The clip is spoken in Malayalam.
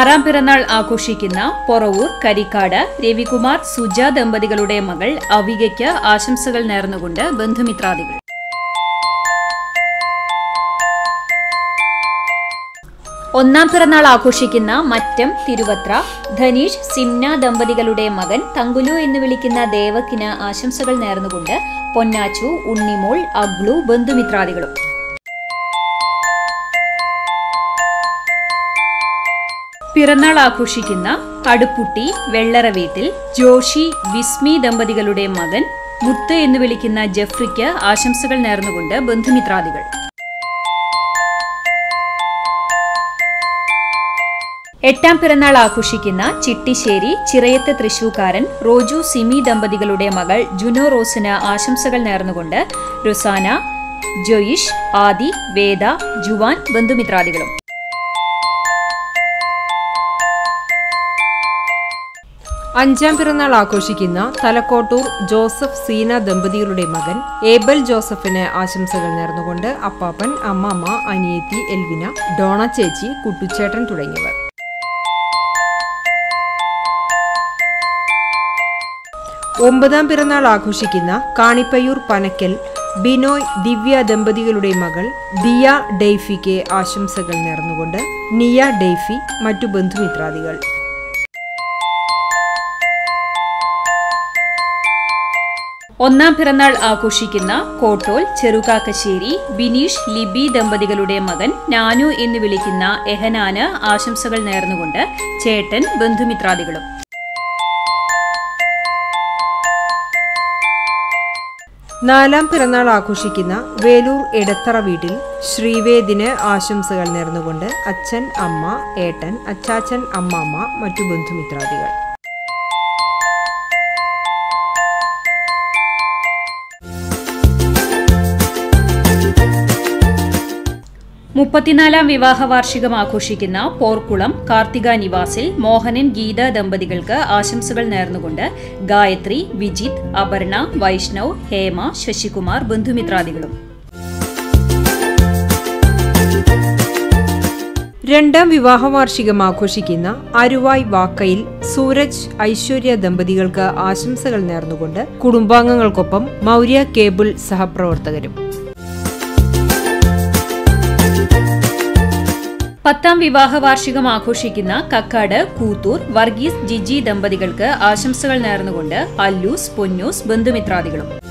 ആറാം പിറന്നാൾ ആഘോഷിക്കുന്ന പൊറവൂർ കരിക്കാട് രവികുമാർ സുജ ദമ്പതികളുടെ മകൾ അവികയ്ക്ക് ആശംസകൾ നേർന്നുകൊണ്ട് ബന്ധുമിത്രാദികൾ ഒന്നാം പിറന്നാൾ ആഘോഷിക്കുന്ന മറ്റം തിരുവത്ര ധനീഷ് സിംന ദമ്പതികളുടെ മകൻ തങ്കുലു എന്ന് വിളിക്കുന്ന ദേവക്കിന് ആശംസകൾ നേർന്നുകൊണ്ട് പൊന്നാച്ചു ഉണ്ണിമോൾ അഗ്ലു ബന്ധുമിത്രാദികളും പിറന്നാൾ ആഘോഷിക്കുന്ന കടുപ്പുട്ടി വെള്ളറ വീട്ടിൽ ജോഷി വിസ്മി ദമ്പതികളുടെ മകൻ മുത്ത് എന്ന് വിളിക്കുന്ന ജഫ്രിക്ക് ആശംസകൾ നേർന്നുകൊണ്ട് ബന്ധുമിത്രാദികൾ എട്ടാം പിറന്നാൾ ആഘോഷിക്കുന്ന ചിട്ടിശ്ശേരി ചിറയത്ത് തൃശൂക്കാരൻ റോജു സിമി ദമ്പതികളുടെ മകൾ ജുനോ റോസിന് ആശംസകൾ നേർന്നുകൊണ്ട് റുസാന ജോയിഷ് ആദി വേദ ജുവാൻ ബന്ധുമിത്രാദികളും അഞ്ചാം പിറന്നാൾ ആഘോഷിക്കുന്ന തലക്കോട്ടൂർ ജോസഫ് സീന ദമ്പതികളുടെ മകൻ ഏബൽ ജോസഫിന് ആശംസകൾ നേർന്നുകൊണ്ട് അപ്പാപ്പൻ അമ്മമ്മ അനിയത്തി എൽവിന ഡോണ ചേച്ചി കുട്ടുച്ചേട്ടൻ തുടങ്ങിയവർ ഒമ്പതാം പിറന്നാൾ ആഘോഷിക്കുന്ന കാണിപ്പയ്യൂർ പനക്കൽ ബിനോയ് ദിവ്യ ദമ്പതികളുടെ മകൾ ദിയ ഡെയ്ഫിക്ക് ആശംസകൾ നേർന്നുകൊണ്ട് നിയ ഡെയ്ഫി മറ്റു ബന്ധുമിത്രാദികൾ ഒന്നാം പിറന്നാൾ ആഘോഷിക്കുന്ന കോട്ടോൽ ചെറുകാക്കശ്ശേരി ബിനീഷ് ലിബി ദമ്പതികളുടെ മകൻ നാനു എന്ന് വിളിക്കുന്ന എഹനാന് ആശംസകൾ നേർന്നുകൊണ്ട് ചേട്ടൻ ബന്ധുമിത്രാദികളും നാലാം പിറന്നാൾ ആഘോഷിക്കുന്ന വേലൂർ എടത്തറ വീട്ടിൽ ശ്രീവേദിന് ആശംസകൾ നേർന്നുകൊണ്ട് അച്ഛൻ അമ്മ ഏട്ടൻ അച്ചാച്ചൻ അമ്മാമ്മ മറ്റു ബന്ധുമിത്രാദികൾ മുപ്പത്തിനാലാം വിവാഹ വാർഷികം ആഘോഷിക്കുന്ന പോർക്കുളം കാർത്തിക നിവാസിൽ മോഹനൻ ഗീത ദമ്പതികൾക്ക് ആശംസകൾ നേർന്നുകൊണ്ട് ഗായത്രി വിജിത് അപർണ വൈഷ്ണവ് ഹേമ ശശികുമാർ ബന്ധുമിത്രാദികളും രണ്ടാം വിവാഹ വാർഷികം ആഘോഷിക്കുന്ന അരുവായ് വാക്കയിൽ സൂരജ് ഐശ്വര്യ ദമ്പതികൾക്ക് ആശംസകൾ നേർന്നുകൊണ്ട് കുടുംബാംഗങ്ങൾക്കൊപ്പം മൗര്യ കേബിൾ സഹപ്രവർത്തകരും പത്താം വിവാഹ വാർഷികം ആഘോഷിക്കുന്ന കക്കാട് കൂത്തൂർ വർഗീസ് ജിജി ദമ്പതികൾക്ക് ആശംസകൾ നേർന്നുകൊണ്ട് അല്ലൂസ് പൊന്നൂസ് ബന്ധുമിത്രാദികളും